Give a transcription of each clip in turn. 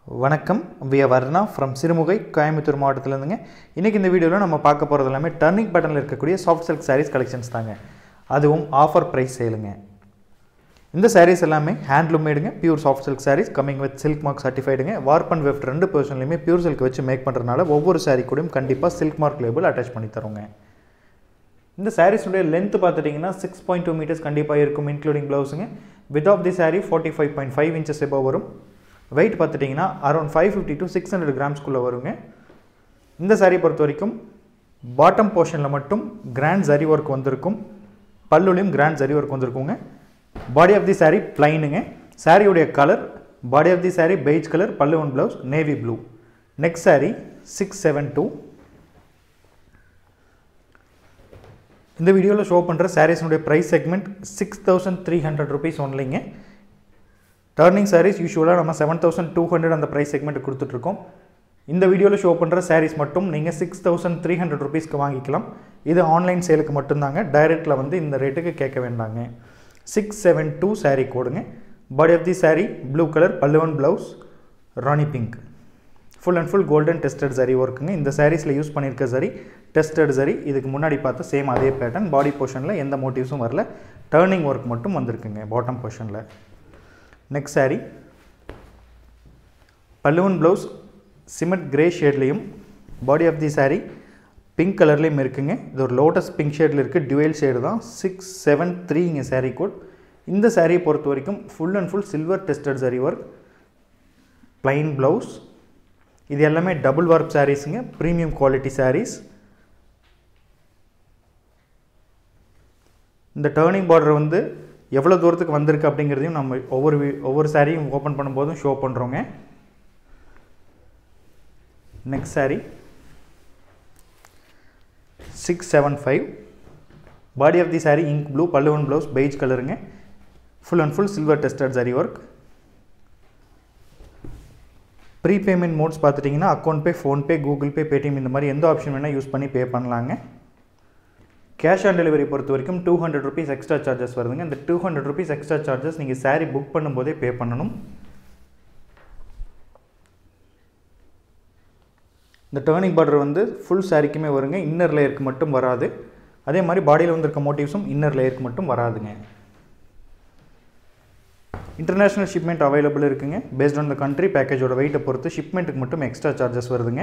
வணக்கம் V Varna from Sirumugai Coimbatore மாவட்டத்திலேருந்துங்க இன்றைக்கி இந்த வீடியோவில் நம்ம பார்க்க போகிறது எல்லாமே டர்னிங் பேட்டர்னில் இருக்கக்கூடிய சாஃப்ட் சில்க் சாரீஸ் கலெக்ஷன்ஸ் தாங்க அதுவும் ஆஃபர் ப்ரைஸ் சேலுங்க இந்த சாரீஸ் எல்லாமே ஹேண்ட்லூம் மேடுங்க pure soft silk sarees coming with silk mark சர்டிஃபைடுங்க வார்ப் அண்ட் வெஃப்ட் ரெண்டு பர்சன்லையுமே பியூர் சில்க் வச்சு மேக் பண்ணுறதுனால ஒவ்வொரு சாரீ கூடயும் கண்டிப்பாக சில்க் மார்க் லேபிள் அட்டாச் பண்ணி தருவோங்க இந்த சாரீஸுடைய லென்த் பார்த்துட்டிங்கன்னா சிக்ஸ் பாயிண்ட் டூ மீட்டர்ஸ் கண்டிப்பாக இருக்கும் இன்க்ளூடிங் ப்ளவுஸுங்க width of the saree forty five point five inches எபோ வரும் வெயிட் பார்த்துட்டிங்கன்னா around five fifty to six hundred கிராம்ஸ்குள்ளே வருங்க இந்த சாரீ பொறுத்த வரைக்கும் பாட்டம் போர்ஷனில் மட்டும் கிராண்ட் ஜரி ஒர்க் வந்திருக்கும் பல்லுலையும் கிராண்ட் ஜரி ஒர்க் வந்திருக்குங்க பாடி ஆஃப் தி சாரீ பிளைனுங்க சாரியுடைய colour body of the saree beige colour pallu one blouse navy blue next saree six seven two இந்த வீடியோவில் ஷோ பண்ணுற சாரீஸினுடைய price segment six thousand three hundred rupees ஒன்லிங்க டர்னிங் சாரீஸ் யூஸ்வலாக நம்ம செவன் தௌசண்ட் டூ ஹண்ட்ரட் அந்த ப்ரைஸ் செக்மெண்ட் கொடுத்துட்ருக்கோம் இந்த வீடியோவில் ஷோ பண்ணுற சாரீஸ் மட்டும் நீங்கள் சிக்ஸ் தௌசண்ட் த்ரீ ஹண்ட்ரட் ருபீஸ்க்கு வாங்கிக்கலாம் இது ஆன்லைன் சேலுக்கு மட்டும்தாங்க டைரெக்டில் வந்து இந்த ரேட்டுக்கு கேட்க வேண்டாங்க சிக்ஸ் செவன் டூ சாரீ கோடுங்க body of the saree blue colour பல்லுவன் blouse rani pink full and full golden tested zari ஒர்க்குங்க இந்த சாரீஸில் யூஸ் பண்ணியிருக்க சரி டெஸ்டட் சரி இதுக்கு முன்னாடி பார்த்து சேம் அதே பேட்டர்ன் பாடி போர்ஷனில் எந்த மோட்டிவ்ஸும் வரல டேர்னிங் ஒர்க் மட்டும் வந்திருக்குங்க பாட்டம் போர்ஷனில் நெக்ஸ்ட் சாரீ பல்லுவன் ப்ளவுஸ் சிமெண்ட் கிரே ஷேட்லேயும் body of the saree pink கலர்லேயும் இருக்குங்க இது ஒரு லோட்டஸ் பிங்க் ஷேடில் இருக்குது டுவெல் ஷேடு தான் சிக்ஸ் செவன் த்ரீங்க சாரீ கோட் இந்த சாரியை பொறுத்த வரைக்கும் full and full silver tested zari work plain blouse இது எல்லாமே டபுள் ஒர்க் சாரீஸுங்க ப்ரீமியம் குவாலிட்டி சாரீஸ் இந்த டேர்னிங் பார்டர் வந்து எவ்வளோ தூரத்துக்கு வந்திருக்கு அப்படிங்கிறதையும் நம்ம ஒவ்வொரு ஒவ்வொரு சாரியும் ஓப்பன் பண்ணும்போதும் ஷோ பண்ணுறோங்க next saree six seven five body of the saree ink blue பல்லுவன் ப்ளவுஸ் பெய்ஜ் கலருங்க full and full silver tested zari work free payment modes பார்த்துட்டிங்கன்னா account pay PhonePe Google Pay Paytm இந்த மாதிரி எந்த ஆப்ஷன் வேணால் யூஸ் பண்ணி பே பண்ணலாங்க கேஷ் ஆன் டெலிவரி பொறுத்த வரைக்கும் two hundred rupees extra charges வருதுங்க இந்த two hundred rupees extra charges நீங்கள் சாரீ புக் பண்ணும்போதே பே பண்ணணும் இந்த டேர்னிங் பார்டர் வந்து ஃபுல் சாரிக்குமே வருங்க இன்னர் லேயருக்கு மட்டும் வராது அதே மாதிரி பாடியில் வந்திருக்க மோட்டிவ்ஸும் இன்னர் லேயருக்கு மட்டும் வராதுங்க இன்டர்நேஷ்னல் ஷிப்மெண்ட் அவைலபிள் இருக்குங்க பேஸ்ட் ஆன் த கண்ட்ரி பேக்கேஜோட வெயிட்டை பொறுத்து ஷிப்மெண்ட்டுக்கு மட்டும் எக்ஸ்ட்ரா சார்ஜஸ் வருதுங்க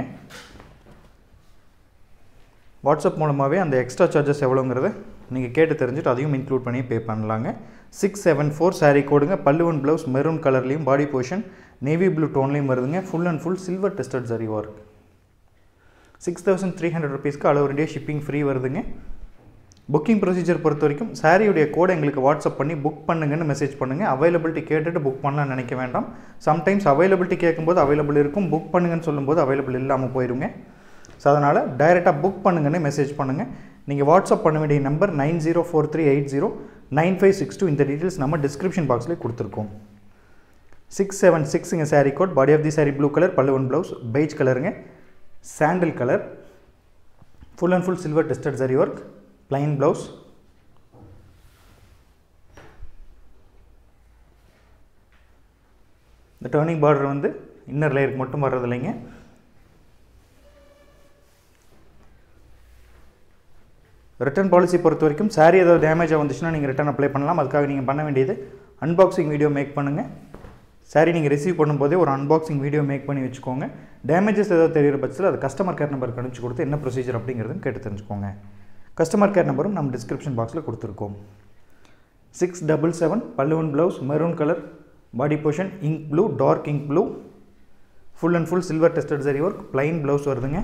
வாட்ஸ்அப் மூலமாகவே அந்த எக்ஸ்ட்ரா சார்ஜஸ் எவ்வளோங்கிறத நீங்கள் கேட்டு தெரிஞ்சுட்டு அதையும் இன்க்ளூட் பண்ணி பே பண்ணலாங்க சிக்ஸ் செவன் ஃபோர் சாரீ கோடுங்க பல்லுவன் ப்ளவுஸ் மெரூன் கலர்லேயும் பாடி போர்ஷன் நேவி ப்ளூ டோன்லேயும் வருதுங்க full and full silver tested zari work six thousand three hundred ருபீஸ்க்கு அளவு ரெண்டே ஷிப்பிங் ஃப்ரீ வருதுங்க புக்கிங் ப்ரொசீஜர் பொறுத்த வரைக்கும் சாரியுடைய கோடை எங்களுக்கு வாட்ஸ்அப் பண்ணி புக் பண்ணுங்கன்னு மெசேஜ் பண்ணுங்கள் அவைலபிலிட்டி கேட்டுட்டு புக் பண்ணலாம் நினைக்க வேண்டாம் சம்டைம்ஸ் அவைலபிலிட்டி கேட்கும்போது அவைலபிள் இருக்கும் புக் பண்ணுங்கன்னு சொல்லும்போது அவைலபிள் இல்லாமல் போயிடுங்க ஸோ அதனால் டைரெக்டாக புக் பண்ணுங்கன்னு மெசேஜ் பண்ணுங்கள் நீங்கள் வாட்ஸ்அப் பண்ண வேண்டிய number nine zero four three eight zero nine five six two இந்த டீட்டெயில்ஸ் நம்ம டிஸ்கிரிப்ஷன் பாக்ஸ்லேயே கொடுத்துருக்கோம் சிக்ஸ் செவன் சிக்ஸுங்க saree code body of the saree blue colour பல்லுவன் ப்ளவுஸ் பெய்ஜ் கலருங்க sandal colour full and full silver tested zari work plain blouse இந்த turning border வந்து inner லேயருக்கு மட்டும் வர்றது இல்லைங்க ரிட்டர்ன் பாலிசி பொறுத்த வரைக்கும் சாரீ ஏதாவது டேமேஜாக வந்துச்சுன்னா நீங்கள் ரிட்டர்ன் அப்ளை பண்ணலாம் அதுக்காக நீங்கள் பண்ண வேண்டியது அன்பாக்சிங் வீடியோ மேக் பண்ணுங்கள் சாரீ நீங்கள் ரிசீவ் பண்ணும்போதே ஒரு அன்பாக்சிங் வீடியோ மேக் பண்ணி வச்சுக்கோங்க டேமேஜஸ் ஏதாவது தெரிகிற பட்சத்தில் அது கஸ்டமர் கேர் நம்பருக்கு அனுப்பிச்சு கொடுத்து என்ன ப்ரொசீஜர் அப்படிங்கிறதும் கேட்டு தெரிஞ்சுக்கோங்க கஸ்டமர் கேர் நம்பரும் நம்ம டிஸ்கிரிப்ஷன் பாக்ஸில் கொடுத்துருக்கோம் சிக்ஸ் டபுள் செவன் பல்லுவன் blouse maroon colour body portion ink blue dark ink blue full and full silver tested zari work plain blouse வருதுங்க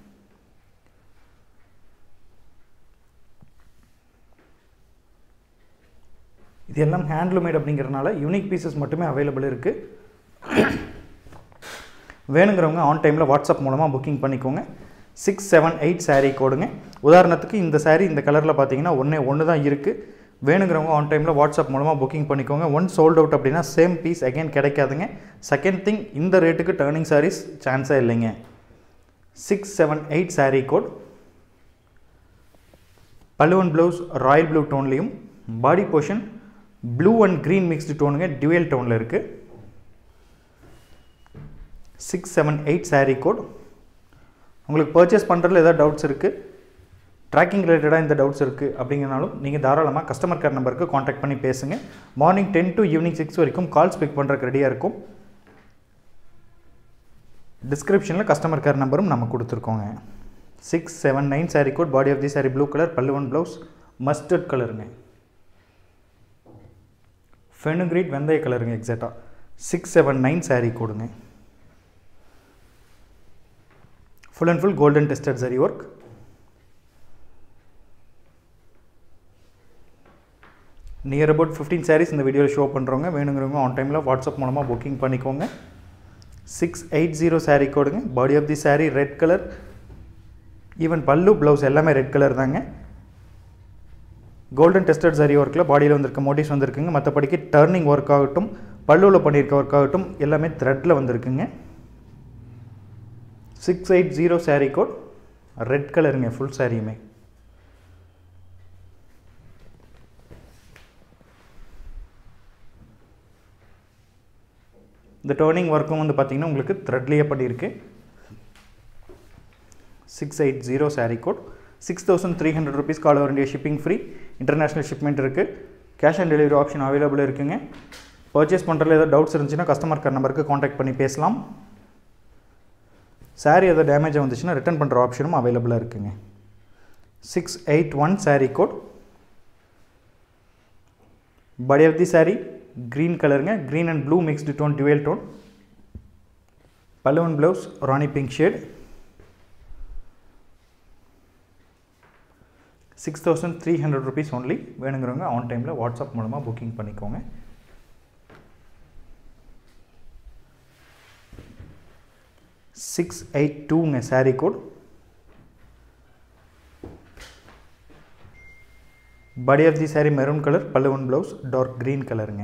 இது எல்லாம் ஹேண்ட்லூமேட் அப்படிங்கிறனால யூனிக் பீசஸ் மட்டுமே அவைலபிள் இருக்குது வேணுங்கிறவங்க ஆன் டைமில் வாட்ஸ்அப் மூலமாக புக்கிங் பண்ணிக்கோங்க சிக்ஸ் செவன் எயிட் சாரீ கோடுங்க உதாரணத்துக்கு இந்த சாரீ இந்த கலரில் பார்த்தீங்கன்னா ஒன்றே ஒன்று தான் இருக்குது வேணுங்கிறவங்க ஆன் டைமில் வாட்ஸ்அப் மூலமாக புக்கிங் பண்ணிக்கோங்க ஒன் சோல்ட் அவுட் அப்படின்னா சேம் பீஸ் அகைன் கிடைக்காதுங்க செகண்ட் திங் இந்த ரேட்டுக்கு டேர்னிங் சாரீஸ் சான்ஸே இல்லைங்க six seven eight saree code பல்லுவன் ப்ளவுஸ் ராயல் ப்ளூ டோன்லேயும் body portion blue and green mixed டோனுங்க டியூயல் டோனில் இருக்குது சிக்ஸ் செவன் எயிட் saree கோட் உங்களுக்கு பர்ச்சேஸ் பண்ணுறதுல ஏதாவது டவுட்ஸ் இருக்குது ட்ராக்கிங் ரிலேட்டடாக இந்த டவுட்ஸ் இருக்குது அப்படிங்கிறனாலும் நீங்கள் தாராளமாக கஸ்டமர் கேர் நம்பருக்கு காண்டாக்ட் பண்ணி பேசுங்க morning ten to evening six வரைக்கும் கால்ஸ் பிக் பண்ணுறதுக்கு ரெடியாக இருக்கும் டிஸ்கிரிப்ஷனில் கஸ்டமர் கேர் நம்பரும் நம்ம கொடுத்துருக்கோங்க six seven nine saree code body of the saree blue colour பல்லுவன் ப்ளவுஸ் மஸ்டர்ட் கலருங்க ஃபெனுக்ரீட் வெந்தய கலருங்க எக்ஸாக்டாக சிக்ஸ் செவன் நைன் saree கோடுங்க full and full golden tested zari work near about fifteen sarees இந்த வீடியோவில் ஷோ பண்ணுறவங்க வேணுங்கிறவங்க ஆன் டைமில் வாட்ஸ்அப் மூலமாக புக்கிங் பண்ணிக்கோங்க சிக்ஸ் எயிட் ஜீரோ saree கோடுங்க body of the saree red colour even pallu blouse எல்லாமே ரெட் கலர் தாங்க கோல்டன் டெஸ்டட் சரி ஒர்க்கில் பாடியில் வந்திருக்க மோட்டிவ்ஸ் வந்திருக்குங்க மற்றபடிக்கு டர்னிங் ஒர்க் ஆகட்டும் பல்லுவில் பண்ணியிருக்க ஒர்க் ஆகட்டும் எல்லாமே த்ரெட்டில் வந்திருக்குங்க six eight zero saree code red கலருங்க ஃபுல் சாரியுமே இந்த டர்னிங் ஒர்க்கும் வந்து பார்த்திங்கன்னா உங்களுக்கு த்ரெட்லேயே பண்ணியிருக்கு six eight zero saree code six thousand three hundred rupees கால் வர வேண்டிய ஷிப்பிங் ஃப்ரீ இன்டர்நேஷ்னல் ஷிப்மெண்ட் இருக்குது cash on delivery option available இருக்குங்க பர்ச்சேஸ் பண்ணுறதுல ஏதாவது டவுட்ஸ் இருந்துச்சுன்னா கஸ்டமர் கேர் நம்பருக்கு காண்டாக்ட் பண்ணி பேசலாம் saree எதாவது டேமேஜ் வந்துச்சுன்னா ரிட்டர்ன் பண்ணுற ஆப்ஷனும் அவைலபிளாக இருக்குங்க six eight one saree code body of the saree green கலருங்க green and blue mixed tone dual tone பலூன் blouse rani pink shade six thousand three hundred rupees only வேணுங்கிறவங்க ஆன் டைமில் வாட்ஸ்அப் மூலமாக புக்கிங் பண்ணிக்கோங்க சிக்ஸ் எயிட் டூங்க saree code body of the saree maroon colour பல்லுவன் blouse dark green கலருங்க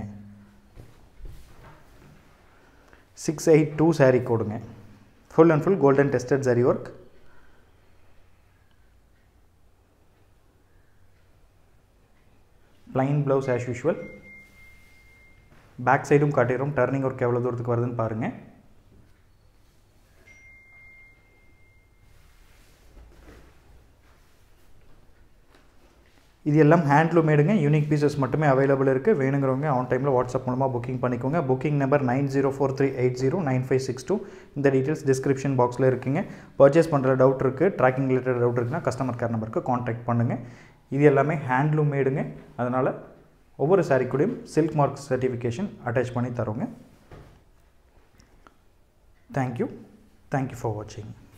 six eight two saree கோடுங்க full and full golden tested saree work plain blouse as usual back சைடும் காட்டிடுறோம் turning work எவ்வளோ தூரத்துக்கு வருதுன்னு பாருங்கள் இது எல்லாம் ஹேண்ட்லூம் மேடுங்க யூனிக் பீசஸ் மட்டுமே அவைலபிள் இருக்குது வேணுங்கிறவங்க ஆன் டைமில் வாட்ஸ்அப் மூலமாக புக்கிங் பண்ணிக்கோங்க booking number nine zero four three eight zero nine five six two இந்த டீட்டெயில்ஸ் டிஸ்கிரிப்ஷன் பாக்ஸில் இருக்குங்க பர்ச்சேஸ் பண்ணுற டவுட் இருக்குது ட்ராக்கிங் ரிலேட்டட் டவுட் இருக்குன்னா கஸ்டமர் கேர் நம்பருக்கு காண்டாக்ட் பண்ணுங்கள் இது எல்லாமே ஹேண்ட்லூம் மேடுங்க அதனால் ஒவ்வொரு சாரீ கூடயும் சில்க் மார்க் சர்டிஃபிகேஷன் அட்டாச் பண்ணி தரோங்க தேங்க்யூ தேங்க்யூ ஃபார் வாட்சிங்